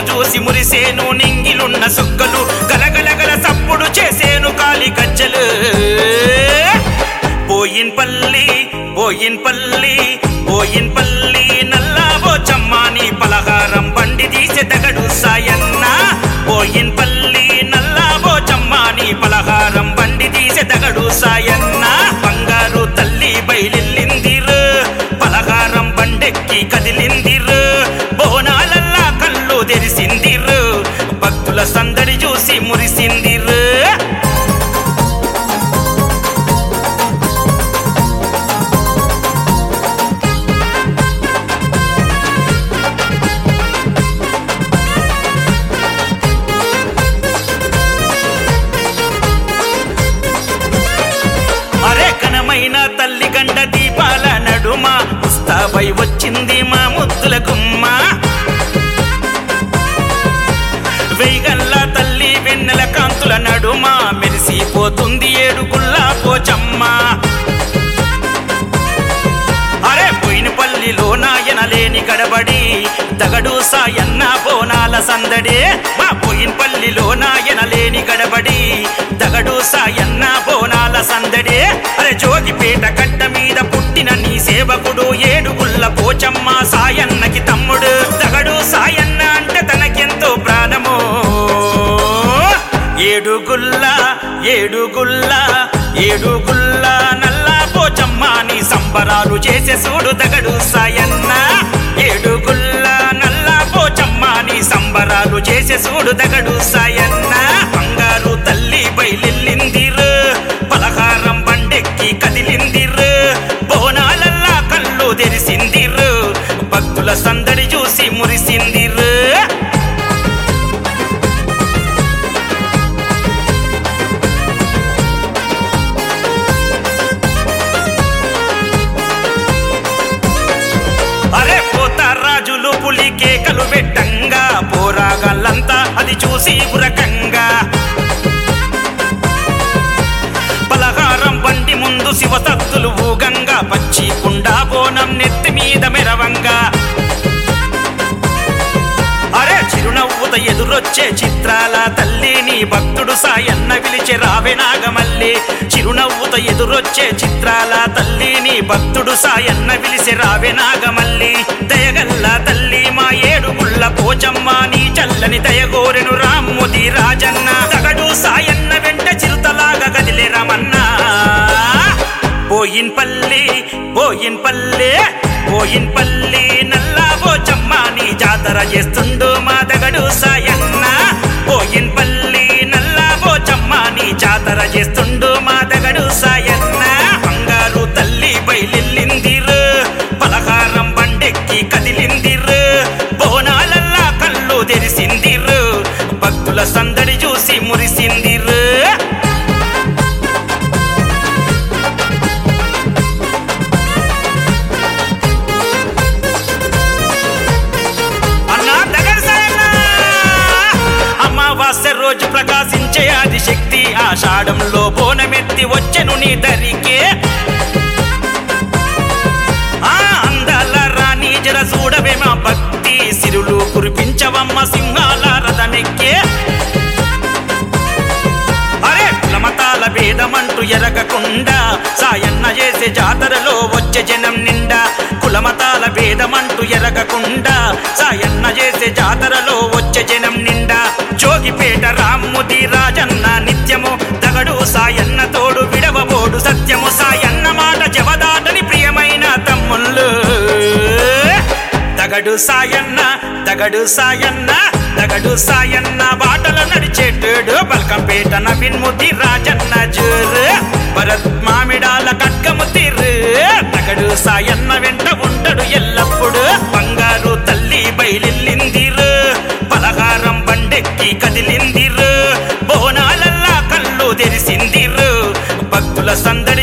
చూసి మురిసేను నింగిలున్న సుక్కలు గలగలగల సప్పుడు చేసేను కాలి గజ్జలు పోయిన్ పల్లి పోయిన్ పల్లి పోయిన్ పల్లి నల్లావో చమ్మాని పలహారం బండి తీసే తగడు సాయన్న పోయిన్ పల్లి నల్లావో చమ్మాని పలహారం బండి తీసే తగడు సాయన్న బంగారు తల్లి బయలిల్లిందిరు పలహారం బండెక్కి కదిలిందిరు బోనాలల్లా కళ్ళు తెరిసిందిరు భక్తుల సందడి చూసి మురిసిందిరు అరే కనమైన తల్లి గండ దీపాల నడుమ ముస్తాబై వచ్చింది మా ముద్దుల గుమ్మ వెయ్యగల్ల తల్లి వెన్నెల కాంతుల నడుమ మెరిసిపోతుంది ఏడుగుల్లా పోచమ్మ అరే పోయిన పల్లిలో నాయన లేని గడబడి తగడు సాయన్న బోనాల సందడే మా పోయిన పల్లిలో నాయన లేని గడబడి తగడు సాయన్న బోనాల సందడే అరే జోగిపేట కట్ట మీద పుట్టిన నీ సేవకుడు ఏడుగుల్ల పోచమ్మ సాయన్నకి తమ్ముడు తగడు సాయన్న అంటే తనకెంతో ప్రాణము ఏడుగుల్ల ఏడుగుల్ల ఏడుగుల్ల నల్లా పోచమ్మ నీ సంబరాలు చేసే చూడు తగడు సాయన్న ఏడుగుల్ల నల్లా పోచమ్మ నీ సంబరాలు చేసే చూడు తగడు సాయన్న బంగారు తల్లి బయలిల్లిందిరు పలహారం బండెక్కి కదిలిందిరు బోనాలల్లా కళ్ళు తెరిసిందిరు భక్తుల సందడి చూసి మురిసిందిరు అరే పోతా రాజులు పులి కేకలు పెట్టంగా పోరాగాళ్ళంతా అది చూసి ఉరకంగా పలహారం బండి ముందు శివతత్తులు ఊగంగా పచ్చి కుండా బోనం నెత్తి మీద మెరవంగా అరే చిరునవ్వుత ఎదురొచ్చే చిత్రాల తల్లి నీ భక్తుడు సాయన్న పిలిచే రావే నాగమల్లి చిరునవ్వుత ఎదురొచ్చే చిత్రాల తల్లి నీ భక్తుడు సాయన్న పిలిచే రావే నాగమల్లి దయగల్ల తల్లి మా ఏడుగుళ్ళ పోచమ్మ నీ చల్లని దయగోరెను రామ్ముది రాజన్న తగడు సాయన్న వెంట చిరుతలాగా కదిలే రమన్నా పోయిన్ పల్లి పోయిన్ పల్లె పోయిన్ పల్లి నల్లా పోచమ్మ నీ జాతర చేస్తుండు మా దగడు సాయన్న పోయిన్ పల్లి నల్లా పోచమ్మ నీ జాతర చేస్తుండు మా దగడు సాయన్న బంగారు తల్లి బయలిల్లిందిరు పలహారం బండెక్కి కదిలిందిరు బోనాలల్లా కళ్ళు తెరిసిందిరు భక్తుల సందడి చూసి మురిసిందిరు అన్నా దగ్గర సాయన్న అమావాస్య రోజు ప్రకాశించే ఆది శక్తి ఆషాఢంలో బోనమెత్తి వచ్చెను నీ దరికే ఆ అందాల రాణి జర చూడవే మా భక్తి సిరులు కురిపించవమ్మ సింహాల రథమెక్కే అరే కులమతాల భేదమంటూ ఎరగకుండా సాయన్న చేసే జాతరలో వచ్చే జనం నిండా కులమతాల భేదమంటూ ఎరగకుండా సాయన్న చేసే జాతరలో వచ్చే జనం నిండా జోగిపేట రామ్ముది రాజన్న నిత్యము తగడు సాయన్న తోడు విడవబోడు సత్యము సాయన్న మాట జవదాటని ప్రియమైన తమ్ముళ్ళు తగడు సాయన్న తగడు సాయన్న తగడు సాయన్న బాటల నడిచేటోడు బల్కంపేట నవీన్ ముద్ది రాజన్న జోరు భరత్ మామిడాల కట్కము తీరు తగడు సాయన్న వెంట ఉంటాడు ఎల్లప్పుడు బంగారు తల్లి బయలిల్లిందిరు పలహారం బండెక్కి కదిలిందిరు బోనాలల్లా కళ్ళు తెరిసిందిరు భక్తుల సందడి